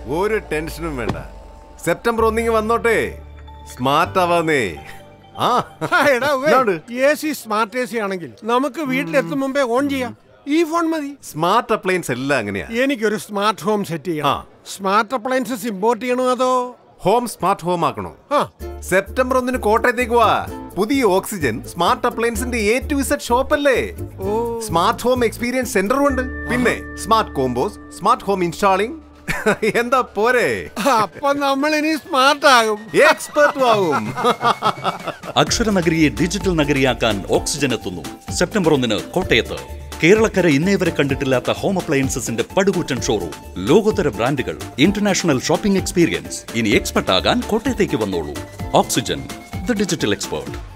ഒരു ടെൻഷനും വേണ്ട സെപ്റ്റംബർ ഒന്നിങ്ങ് വന്നോട്ടെ സ്മാർട്ട് ആവാന്നേ ആ ഇങ്ങോട്ട്. A C smart A C ആണെങ്കിൽ നമുക്ക് വീട്ടിലെത്തും മുമ്പേ ഓൺ ചെയ്യാം ഈ ഫോൺ മതി സ്മാർട്ട് അപ്ലയൻസ് എല്ലാം അങ്ങനെയാ എനിക്കൊരു സ്മാർട്ട് ഹോം സെറ്റ് ചെയ്യണം സ്മാർട്ട് അപ്ലയൻസസ് ഇമ്പോർട്ട് ചെയ്യണോ അതോ ഹോം സ്മാർട്ട് ഹോം ആക്കണോ ആ സെപ്റ്റംബർ ഒന്നിന് കോട്ടയത്തേക്ക് വാ പുതിയ ഓക്സിജൻ സ്മാർട്ട് അപ്ലയൻസിന്റെ എ ടു ഇസഡ് ഷോപ്പ് അല്ലേ സ്മാർട്ട് ഹോം എക്സ്പീരിയൻസ് സെന്ററും ഉണ്ട് പിന്നെ smart combos smart home installing എന്താ പോരെ അപ്പൊ നമ്മൾ ഇനി സ്മാർട്ട് ആകും എക്സ്പെർട്ടും ആവും അക്ഷരനഗരിയെ ഡിജിറ്റൽ നഗരിയാക്കാൻ ഓക്സിജൻ എത്തുന്നു സെപ്റ്റംബർ ഒന്നിന് കോട്ടയത്ത് കേരളക്കര ഇന്നേ വരെ കണ്ടിട്ടില്ലാത്ത ഹോം അപ്ലയൻസസിന്റെ പടുകൂറ്റൻ ഷോറൂം ലോകോത്തര ബ്രാൻഡുകൾ ഇന്റർനാഷണൽ ഷോപ്പിംഗ് എക്സ്പീരിയൻസ് ഇനി എക്സ്പെർട്ട് ആകാൻ കോട്ടയത്തേക്ക് വന്നോളൂ ഓക്സിജൻ ദ ഡിജിറ്റൽ എക്സ്പേർട്ട്